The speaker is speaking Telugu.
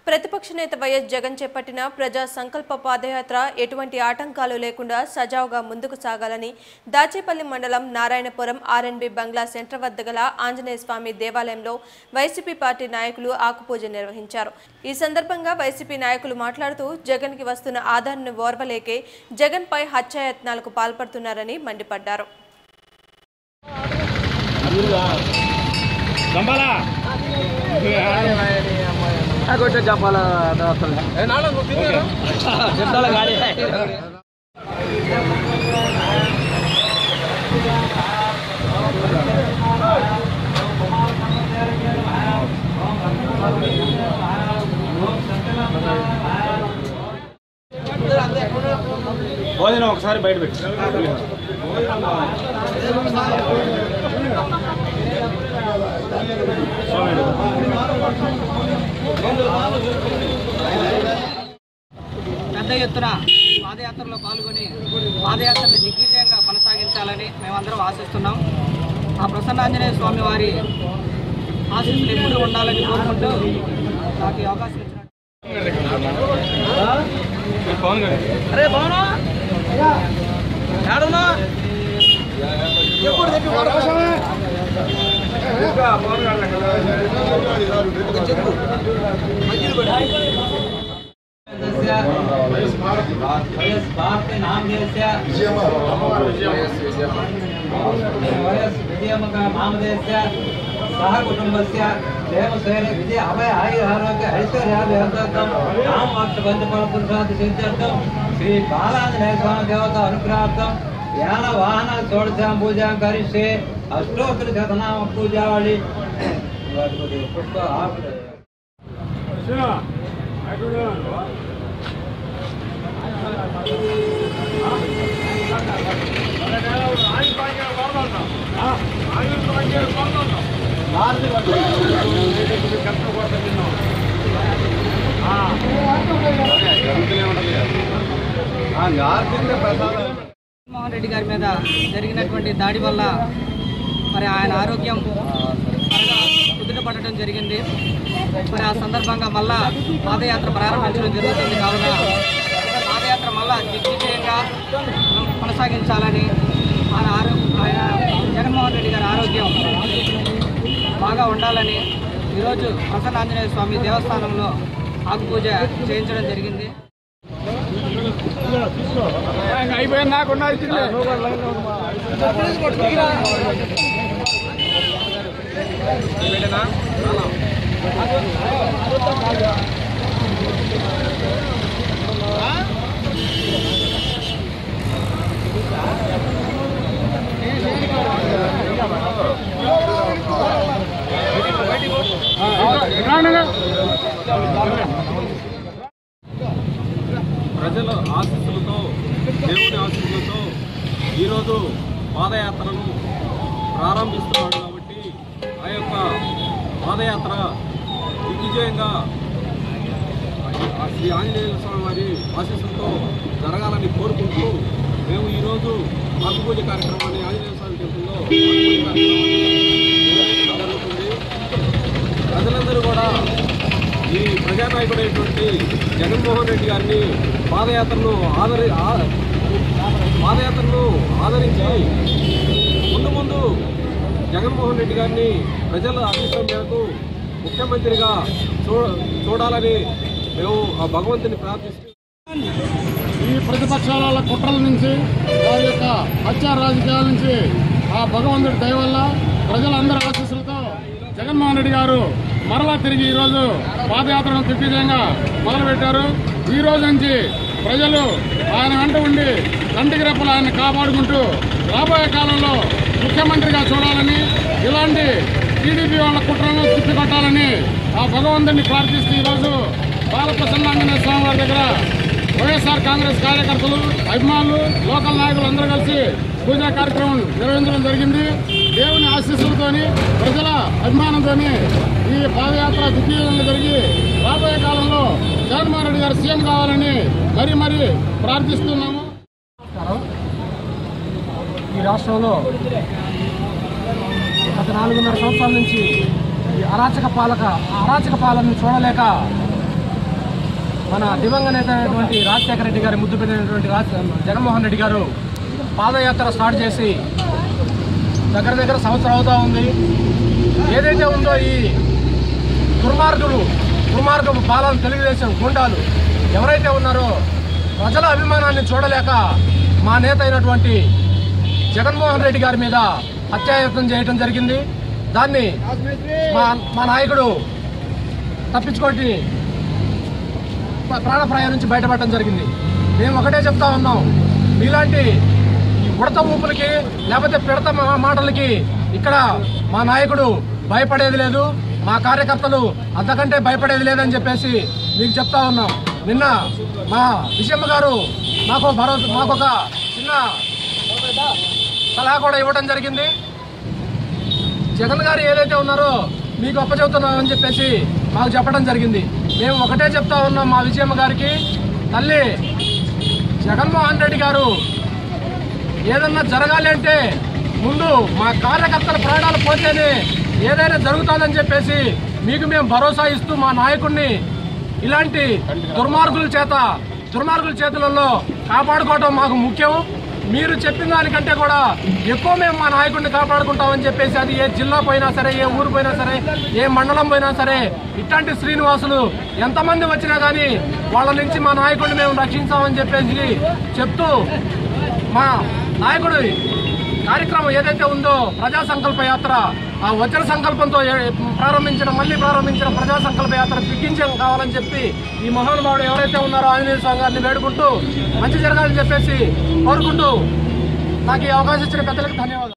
ప్రతిపక్ష నేత వైఎస్ జగన్ చేపట్టిన ప్రజా సంకల్ప పాదయాత్ర ఎటువంటి ఆటంకాలు లేకుండా సజావుగా ముందుకు సాగాలని దాచేపల్లి మండలం నారాయణపురం ఆర్ఎన్బి బంగ్లా సెంటర్ వద్ద గల ఆంజనేయ స్వామి దేవాలయంలో వైసీపీ పార్టీ నాయకులు ఆకుపూజ నిర్వహించారు ఈ సందర్భంగా వైసీపీ నాయకులు మాట్లాడుతూ జగన్ కి వస్తున్న ఆదరణను ఓర్వలేకే జగన్ పై హత్యాయత్నాలకు పాల్పడుతున్నారని మండిపడ్డారు కొట్టే చెప్పాలా చెప్తాలా గాడి భోజనం ఒకసారి బయట పెట్టి పెద్ద ఎత్తున పాదయాత్రలో పాల్గొని పాదయాత్రను దిగ్విజయంగా కొనసాగించాలని మేమందరం ఆశిస్తున్నాం ఆ ప్రసన్నాంజనేయ స్వామి వారి ఆశీస్సులు ఎప్పుడు ఉండాలని కోరుకుంటూ నాకు ఈ అవకాశం ఇచ్చినట్టు అరే భవన ఏడున్నా ఎప్పుడు తెప్పి वयस बाप के नाम देस्य वयस विजयम का नाम देस्य सह कुटुंबस्य देव सेन विजय अभय आयु आरोग्य ऐश्वर्याभिवर्धकम नाम वाक्य बंध फल पुरुषार्थ सिद्ध्यर्थम श्री बालांजनेय स्वामी देवता अनुग्रहार्थम यान वाहन षोडशां पूजां करिष्ये अष्टोत्तर शतनाम पूजावळि पुष्प आप జగన్మోహన్ రెడ్డి గారి మీద జరిగినటువంటి దాడి వల్ల మరి ఆయన ఆరోగ్యం త్వరగా కుదుట పడటం జరిగింది మరి ఆ సందర్భంగా మళ్ళా పాదయాత్ర ప్రారంభించడం జరుగుతుంది కావున పాదయాత్ర మళ్ళా దిగ్విజయంగా కొనసాగించాలని ఆయన ఆరో ఆయన జగన్మోహన్ రెడ్డి గారి ఆరోగ్యం బాగా ఉండాలని ఈరోజు ప్రసన్న ఆంజనేయ స్వామి దేవస్థానంలో ఆకుపూజ చేయించడం జరిగింది అయిపోయింది నాకున్నా ప్రజల ఆశీస్సులతో దేవుని ఆశీస్సులతో ఈరోజు పాదయాత్రను ప్రారంభిస్తున్నాడు కాబట్టి ఆ యొక్క పాదయాత్ర దిగ్విజయంగా ఆ శ్రీ ఆంజనేయ స్వామి వారి ఆశీస్సులతో జరగాలని కోరుకుంటూ మేము ఈరోజు ఆకుపూజ కార్యక్రమాన్ని ఆంజనేయ స్వామి టెంపుల్లో ఆకుపూజ కార్యక్రమాన్ని నిర్వహించడం జరుగుతుంది ప్రజలందరూ కూడా ఈ ప్రజానాయకుడైనటువంటి జగన్మోహన్ రెడ్డి గారిని పాదయాత్రను ఆదరి ఆ- పాదయాత్రను ఆదరించి ముందు ముందు జగన్మోహన్ రెడ్డి గారిని ప్రజల అభిష్టం మేరకు ముఖ్యమంత్రిగా చూ చూడాలని మేము ఆ భగవంతుని ప్రార్థిస్తూ ఈ ప్రతిపక్షాల వాళ్ళ కుట్రల నుంచి వారి యొక్క హత్యా రాజకీయాల నుంచి ఆ భగవంతుడి దయ వల్ల ప్రజలందరి ఆశీస్సులతో జగన్మోహన్ రెడ్డి గారు మరలా తిరిగి ఈరోజు పాదయాత్రను దిగ్విజయంగా మొదలుపెట్టారు ఈ రోజు నుంచి ప్రజలు ఆయన వెంట ఉండి కంటికి రెప్పలు ఆయన కాపాడుకుంటూ రాబోయే కాలంలో ముఖ్యమంత్రిగా చూడాలని ఇలాంటి టీడీపీ వాళ్ళ కుట్రలను తిప్పికొట్టాలని ఆ భగవంతుడిని ప్రార్థిస్తూ ఈరోజు బాలప్రసన్నాంజనేయ స్వామి వారి దగ్గర వైఎస్ఆర్ కాంగ్రెస్ కార్యకర్తలు అభిమానులు లోకల్ నాయకులు అందరూ కలిసి పూజా కార్యక్రమం నిర్వహించడం జరిగింది దేవుని ఆశీస్సులతోని ప్రజల అభిమానంతోని ఈ పాదయాత్ర దిగ్విజయంగా జరిగి రాబోయే కాలంలో జగన్మోహన్ రెడ్డి గారు సీఎం కావాలని మరీ మరీ ప్రార్థిస్తున్నాము ఈ రాష్ట్రంలో గత నాలుగున్నర సంవత్సరాల నుంచి ఈ అరాచక పాలక అరాచక పాలనను చూడలేక మన దివంగత నేత అయినటువంటి రాజశేఖర రెడ్డి గారి ముద్దు పెట్టినటువంటి రాజ్ జగన్మోహన్ రెడ్డి గారు పాదయాత్ర స్టార్ట్ చేసి దగ్గర దగ్గర సంవత్సరం అవుతా ఉంది ఏదైతే ఉందో ఈ దుర్మార్గులు దుర్మార్గపు పాలన తెలుగుదేశం గుండాలు ఎవరైతే ఉన్నారో ప్రజల అభిమానాన్ని చూడలేక మా నేత అయినటువంటి జగన్మోహన్ రెడ్డి గారి మీద హత్యాయత్నం చేయడం జరిగింది దాన్ని మా మా నాయకుడు తప్పించుకోటి ప్రాణప్రాయం నుంచి బయటపడటం జరిగింది మేము ఒకటే చెప్తా ఉన్నాం మీలాంటి ఈ ఉడత ఊపులకి లేకపోతే పిడత మా- మాటలకి ఇక్కడ మా నాయకుడు భయపడేది లేదు మా కార్యకర్తలు అంతకంటే భయపడేది లేదని చెప్పేసి మీకు చెప్తా ఉన్నాం నిన్న మా విజయమ్మ గారు మాకు భరోసా మాకు ఒక చిన్న సలహా కూడా ఇవ్వడం జరిగింది జగన్ గారు ఏదైతే ఉన్నారో మీకు అప్పచెబుతున్నామని చెప్పేసి మాకు చెప్పడం జరిగింది మేము ఒకటే చెప్తా ఉన్నాం మా విజయమ్మ గారికి తల్లి జగన్మోహన్ రెడ్డి గారు ఏదన్నా జరగాలి అంటే ముందు మా కార్యకర్తల ప్రాణాలు పోతేనే ఏదైనా జరుగుతుందని చెప్పేసి మీకు మేము భరోసా ఇస్తూ మా నాయకుడిని ఇలాంటి దుర్మార్గుల చేత దుర్మార్గుల చేతులలో కాపాడుకోవడం మాకు ముఖ్యం మీరు చెప్పిన దానికంటే కూడా ఎక్కువ మేము మా నాయకుడిని కాపాడుకుంటామని చెప్పేసి అది ఏ జిల్లా పోయినా సరే ఏ ఊరు పోయినా సరే ఏ మండలం పోయినా సరే ఇట్లాంటి శ్రీనివాసులు ఎంతమంది వచ్చినా కానీ వాళ్ళ నుంచి మా నాయకుడిని మేము రక్షించామని చెప్పేసి చెప్తూ మా నాయకుడు కార్యక్రమం ఏదైతే ఉందో ప్రజా సంకల్ప యాత్ర ఆ వజ్ర సంకల్పంతో ఏ- ప్రారంభించిన మళ్ళీ ప్రారంభించిన ప్రజా సంకల్ప యాత్ర దిగ్గించం కావాలని చెప్పి ఈ మహానుభావుడు ఎవరైతే ఉన్నారో ఆంజనేయ స్వామి గారిని వేడుకుంటూ మంచి జరగాలని చెప్పేసి కోరుకుంటూ నాకు ఈ అవకాశం ఇచ్చిన పెద్దలకు ధన్యవాదాలు